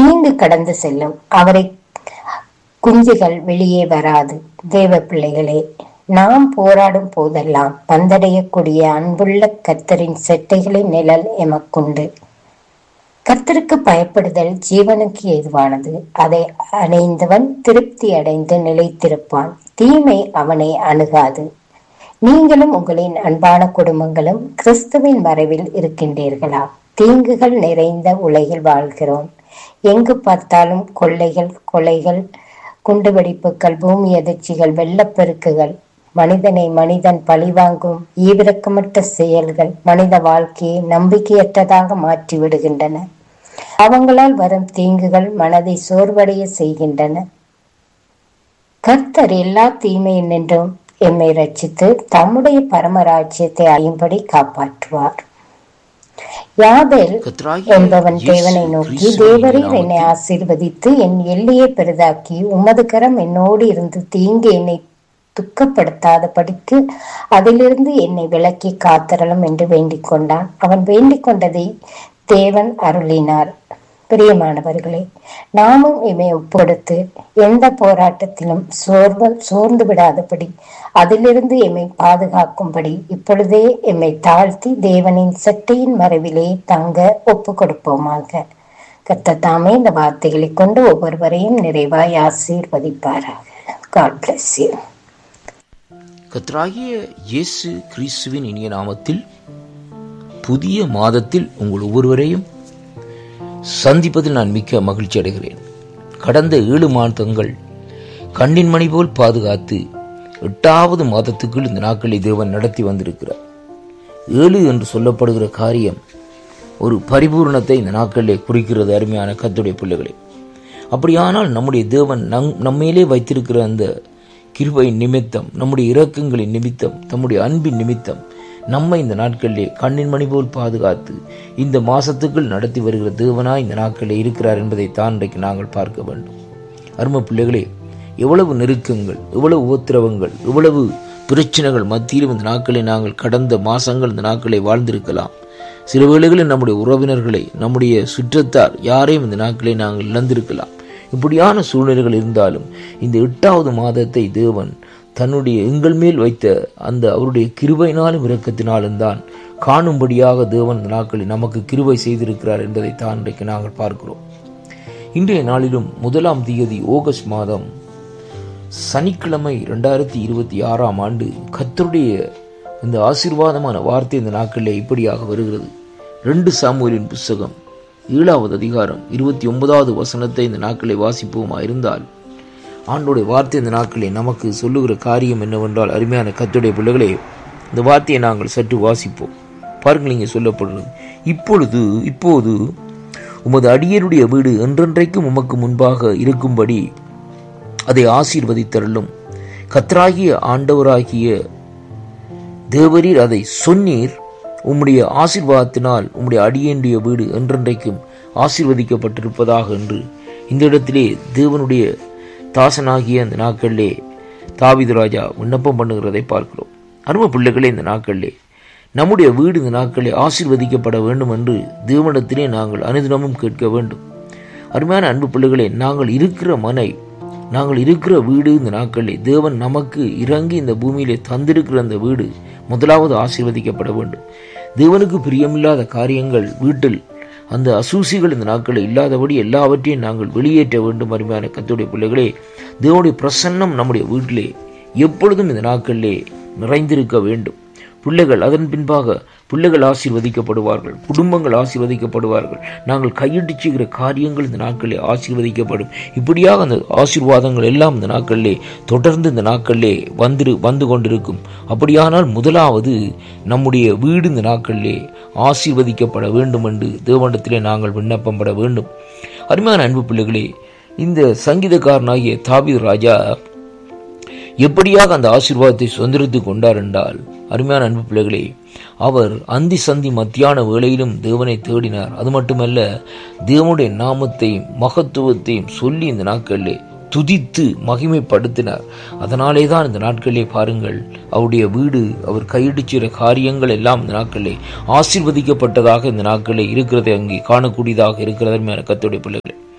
தீங்கு கடந்து செல்லும் அவரை குஞ்சுகள் வெளியே வராது தேவ பிள்ளைகளே நாம் போராடும் போதெல்லாம் வந்தடையக்கூடிய அன்புள்ள கர்த்தரின் செட்டைகளின் நிழல் எமக்குண்டு கர்த்தருக்கு பயப்படுதல் ஜீவனுக்கு ஏதுவானது அதை அடைந்தவன் திருப்தி அடைந்து நிலைத்திருப்பான் தீமை அவனை அணுகாது நீங்களும் உங்களின் அன்பான குடும்பங்களும் கிறிஸ்துவின் மறைவில் இருக்கின்றீர்களா தீங்குகள் நிறைந்த உலகில் வாழ்கிறோம் எங்கு பார்த்தாலும் கொள்ளைகள் கொலைகள் குண்டுவெடிப்புகள் பூமி அதிர்ச்சிகள் வெள்ளப்பெருக்குகள் மனிதனை மனிதன் பழிவாங்கும் ஈவிரக்கமற்ற செயல்கள் மனித வாழ்க்கையை நம்பிக்கையற்றதாக மாற்றி விடுகின்றன அவங்களால் வரும் தீங்குகள் மனதை சோர்வடைய செய்கின்றன கர்த்தர் எல்லா தீமையில் நின்றும் எம்மை ரட்சித்து தம்முடைய பரமராஜ்யத்தை அழியும்படி காப்பாற்றுவார் யாபேல் கர்த்தராகிய என்பவன் இயேசு தேவனை நோக்கி கிறிஸ்துவின் தேவரீர் என்னை நாமத்தில் ஆசீர்வதித்து என் எல்லையை பெரிதாக்கி உமது கரம் என்னோடு இருந்து தீங்கு என்னை துக்கப்படுத்தாதபடிக்கு அதிலிருந்து என்னை விலக்கி காத்தரலும் என்று வேண்டிக் கொண்டான் அவன் வேண்டிக் கொண்டதை தேவன் அருளினார் பிரியமானவர்களே நாமும் இவை ஒப்படுத்து எந்த போராட்டத்திலும் சோர்வு சோர்ந்து விடாதபடி அதிலிருந்து எம்மை பாதுகாக்கும்படி இப்பொழுதே எம்மை தாழ்த்தி தேவனின் சட்டையின் மறைவிலே தங்க ஒப்பு கொடுப்போமாக கர்த்தர் இந்த வார்த்தைகளை கொண்டு ஒவ்வொருவரையும் நிறைவாய் ஆசீர்வதிப்பாராக காட் பிளஸ் யூ கர்த்தராகிய இயேசு கிறிஸ்துவின் இனிய நாமத்தில் புதிய மாதத்தில் உங்கள் ஒவ்வொருவரையும் சந்திப்பதில் நான் மிக்க மகிழ்ச்சி அடைகிறேன் கடந்த ஏழு மாதங்கள் கண்ணின் மணி போல் பாதுகாத்து எட்டாவது மாதத்துக்குள் இந்த நாட்களை தேவன் நடத்தி வந்திருக்கிறார் ஏழு என்று சொல்லப்படுகிற காரியம் ஒரு பரிபூர்ணத்தை இந்த நாட்களிலே குறிக்கிறது அருமையான கத்துடைய பிள்ளைகளே அப்படியானால் நம்முடைய தேவன் நம் நம்மேலே வைத்திருக்கிற அந்த கிருபை நிமித்தம் நம்முடைய இரக்கங்களின் நிமித்தம் தம்முடைய அன்பின் நிமித்தம் நம்மை இந்த நாட்களிலே கண்ணின் மணி போல் பாதுகாத்து இந்த மாசத்துக்குள் நடத்தி வருகிற தேவனாய் இந்த நாட்களிலே இருக்கிறார் என்பதை தான் இன்றைக்கு நாங்கள் பார்க்க வேண்டும் அரும பிள்ளைகளே எவ்வளவு நெருக்கங்கள் எவ்வளவு உபத்திரவங்கள் எவ்வளவு பிரச்சனைகள் மத்தியிலும் இந்த நாட்களை நாங்கள் கடந்த மாசங்கள் இந்த நாட்களை வாழ்ந்திருக்கலாம் சில வேளைகளில் நம்முடைய உறவினர்களை நம்முடைய சுற்றத்தார் யாரையும் இந்த நாட்களை நாங்கள் இழந்திருக்கலாம் இப்படியான சூழ்நிலைகள் இருந்தாலும் இந்த எட்டாவது மாதத்தை தேவன் தன்னுடைய எங்கள் மேல் வைத்த அந்த அவருடைய கிருபையினாலும் இரக்கத்தினாலும் தான் காணும்படியாக தேவன் இந்த நாட்களில் நமக்கு கிருபை செய்திருக்கிறார் என்பதை தான் இன்றைக்கு நாங்கள் பார்க்கிறோம் இன்றைய நாளிலும் முதலாம் தேதி ஆகஸ்ட் மாதம் சனிக்கிழமை ரெண்டாயிரத்தி இருபத்தி ஆறாம் ஆண்டு கத்தருடைய இந்த ஆசீர்வாதமான வார்த்தை இந்த நாட்களில் இப்படியாக வருகிறது ரெண்டு சாமுவேலின் புஸ்தகம் ஏழாவது அதிகாரம் இருபத்தி ஒன்பதாவது வசனத்தை இந்த நாட்களை வாசிப்போமா இருந்தால் ஆண்டோடைய வார்த்தை இந்த நாட்களை நமக்கு சொல்லுகிற காரியம் என்னவென்றால் அருமையான கத்துடைய பிள்ளைகளே இந்த வார்த்தையை நாங்கள் சற்று வாசிப்போம் பாருங்கள் இங்கே சொல்லப்படுறது இப்பொழுது இப்போது உமது அடியருடைய வீடு என்றென்றைக்கும் உமக்கு முன்பாக இருக்கும்படி அதை ஆசீர்வதித்தருளும் கத்ராகிய ஆண்டவராகிய தேவரீர் அதை சொன்னீர் உம்முடைய ஆசீர்வாதத்தினால் உம்முடைய அடியனுடைய வீடு என்றென்றைக்கும் ஆசீர்வதிக்கப்பட்டிருப்பதாக என்று இந்த இடத்திலே தேவனுடைய தாசனாகிய அந்த நாட்களிலே தாவிது ராஜா விண்ணப்பம் பண்ணுகிறதை பார்க்கிறோம் அரும பிள்ளைகளே இந்த நாட்களிலே நம்முடைய வீடு இந்த நாட்களிலே ஆசீர்வதிக்கப்பட வேண்டும் என்று தேவனிடத்திலே நாங்கள் அனுதினமும் கேட்க வேண்டும் அருமையான அன்பு பிள்ளைகளே நாங்கள் இருக்கிற மனை நாங்கள் இருக்கிற வீடு இந்த நாட்களில் தேவன் நமக்கு இறங்கி இந்த பூமியிலே தந்திருக்கிற அந்த வீடு முதலாவது ஆசீர்வதிக்கப்பட வேண்டும் தேவனுக்கு பிரியமில்லாத காரியங்கள் வீட்டில் அந்த அசூசிகள் இந்த நாட்களில் இல்லாதபடி எல்லாவற்றையும் நாங்கள் வெளியேற்ற வேண்டும் அருமையான கத்துடைய பிள்ளைகளே தேவனுடைய பிரசன்னம் நம்முடைய வீட்டிலே எப்பொழுதும் இந்த நாட்களிலே நிறைந்திருக்க வேண்டும் பிள்ளைகள் அதன் பின்பாக பிள்ளைகள் ஆசீர்வதிக்கப்படுவார்கள் குடும்பங்கள் ஆசீர்வதிக்கப்படுவார்கள் நாங்கள் கையிட்டு செய்கிற காரியங்கள் இந்த நாட்களிலே ஆசீர்வதிக்கப்படும் இப்படியாக அந்த ஆசீர்வாதங்கள் எல்லாம் இந்த நாட்களிலே தொடர்ந்து இந்த நாட்களிலே வந்து வந்து கொண்டிருக்கும் அப்படியானால் முதலாவது நம்முடைய வீடு இந்த நாட்களிலே ஆசீர்வதிக்கப்பட வேண்டும் என்று தேவனிடத்திலே நாங்கள் விண்ணப்பம் பட வேண்டும் அருமையான அன்பு பிள்ளைகளே இந்த சங்கீதக்காரனாகிய தாபீது ராஜா எப்படியாக அந்த ஆசீர்வாதத்தை சுதந்திரத்து கொண்டார் என்றால் அருமையான அன்பு பிள்ளைகளே அவர் அந்தி சந்தி மத்தியான வேளையிலும் தேவனை தேடினார் அது மட்டுமல்ல தேவனுடைய நாமத்தையும் மகத்துவத்தையும் சொல்லி இந்த நாட்களிலே துதித்து மகிமைப்படுத்தினார் அதனாலே தான் இந்த நாட்களிலே பாருங்கள் அவருடைய வீடு அவர் கையிடிச்சிற காரியங்கள் எல்லாம் இந்த நாட்களிலே ஆசீர்வதிக்கப்பட்டதாக இந்த நாட்களிலே இருக்கிறதை அங்கே காணக்கூடியதாக இருக்கிறது அருமையான கத்துடைய பிள்ளைகளே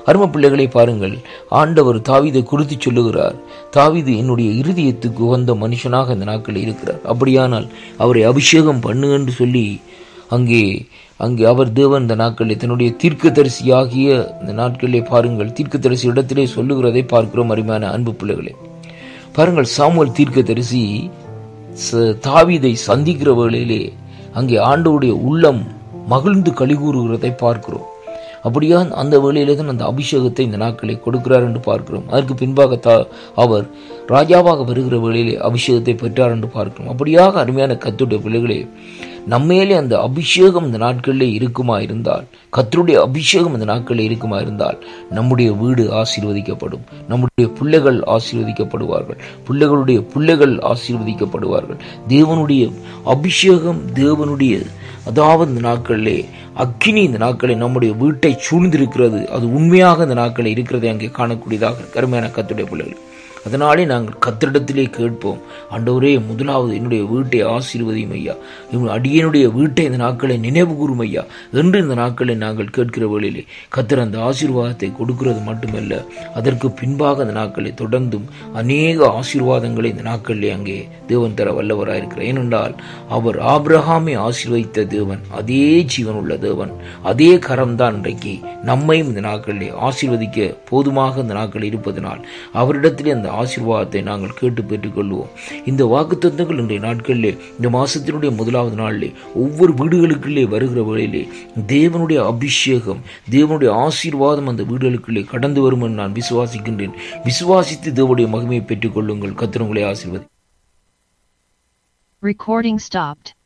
அரும பிள்ளைகளை பாருங்கள் ஆண்டவர் தாவீதை குறித்து சொல்லுகிறார் தாவீது என்னுடைய இருதயத்துக்கு உகந்த மனுஷனாக இந்த நாட்களில் இருக்கிறார் அப்படியானால் அவரை அபிஷேகம் பண்ணு என்று சொல்லி அங்கே அங்கே அவர் தேவன் இந்த நாட்களில் தன்னுடைய தீர்க்கதரிசியாகிய இந்த நாட்களிலே பாருங்கள் தீர்க்கதரிசி இடத்திலே சொல்லுகிறதை பார்க்கிறோம் அருமையான அன்பு பிள்ளைகளே பாருங்கள் சாமுவல் தீர்க்கதரிசி ச- தாவீதை சந்திக்கிற வேளையிலே அங்கே ஆண்டவருடைய உள்ளம் மகிழ்ந்து கலிகூறுகிறதை பார்க்கிறோம் அப்படியா அந்த வேளையிலே தான் அந்த அபிஷேகத்தை இந்த நாட்களை கொடுக்கிறார் என்று பார்க்கிறோம் அதற்கு பின்பாக தா அவர் ராஜாவாக வருகிற வேளையிலே அபிஷேகத்தை பெற்றார் என்று பார்க்கிறோம் அப்படியாக அருமையான கத்துடைய பிள்ளைகளே நம்மேலே அந்த அபிஷேகம் இந்த நாட்களிலே இருக்குமா இருந்தால் கத்தருடைய அபிஷேகம் இந்த நாட்களில் இருக்குமா இருந்தால் நம்முடைய வீடு ஆசீர்வதிக்கப்படும் நம்முடைய பிள்ளைகள் ஆசீர்வதிக்கப்படுவார்கள் பிள்ளைகளுடைய பிள்ளைகள் ஆசீர்வதிக்கப்படுவார்கள் தேவனுடைய அபிஷேகம் தேவனுடைய அதாவது இந்த நாட்களிலே அக்கினி இந்த நாட்களில் நம்முடைய வீட்டை சூழ்ந்திருக்கிறது அது உண்மையாக இந்த நாட்களில் இருக்கிறதை அங்கே காணக்கூடியதாக கருமையான கத்துடைய பிள்ளைகள் அதனாலே நாங்கள் கத்திரிடத்திலே கேட்போம் ஆண்டவரே முதலாவது என்னுடைய வீட்டை ஆசீர்வதியும் ஐயா இவன் அடியனுடைய வீட்டை இந்த நாட்களை நினைவு கூறும் ஐயா என்று இந்த நாட்களை நாங்கள் கேட்கிற வேளையிலே கத்தர் அந்த ஆசீர்வாதத்தை கொடுக்கிறது மட்டுமல்ல அதற்கு பின்பாக அந்த நாட்களை தொடர்ந்தும் அநேக ஆசீர்வாதங்களை இந்த நாட்களிலே அங்கே தேவன் தர வல்லவராயிருக்கிறார் ஏனென்றால் அவர் ஆபிரகாமை ஆசீர்வதித்த தேவன் அதே ஜீவன் உள்ள தேவன் அதே கரம்தான் இன்றைக்கு நம்மையும் இந்த நாட்களிலே ஆசீர்வதிக்க போதுமாக இந்த நாட்கள் இருப்பதனால் அவரிடத்திலே அந்த ஆசீர்வாதத்தை நாங்கள் கேட்டு பெற்றுக்கொள்வோம் இந்த வாக்குத்தத்தங்கள் இன்றைய நாட்களிலே இந்த மாசத்தினுடைய முதலாவது நாளிலே ஒவ்வொரு வீடுகளுக்குள்ளே வருகிற வேளையிலே தேவனுடைய அபிஷேகம் தேவனுடைய ஆசீர்வாதம் அந்த வீடுகளுக்குள்ளே கடந்து வரும் என்று நான் விசுவாசிக்கின்றேன் விசுவாசித்து தேவனுடைய மகிமையை பெற்றுக்கொள்ளுங்கள் கத்திரங்களை ஆசீர்வதி Recording stopped.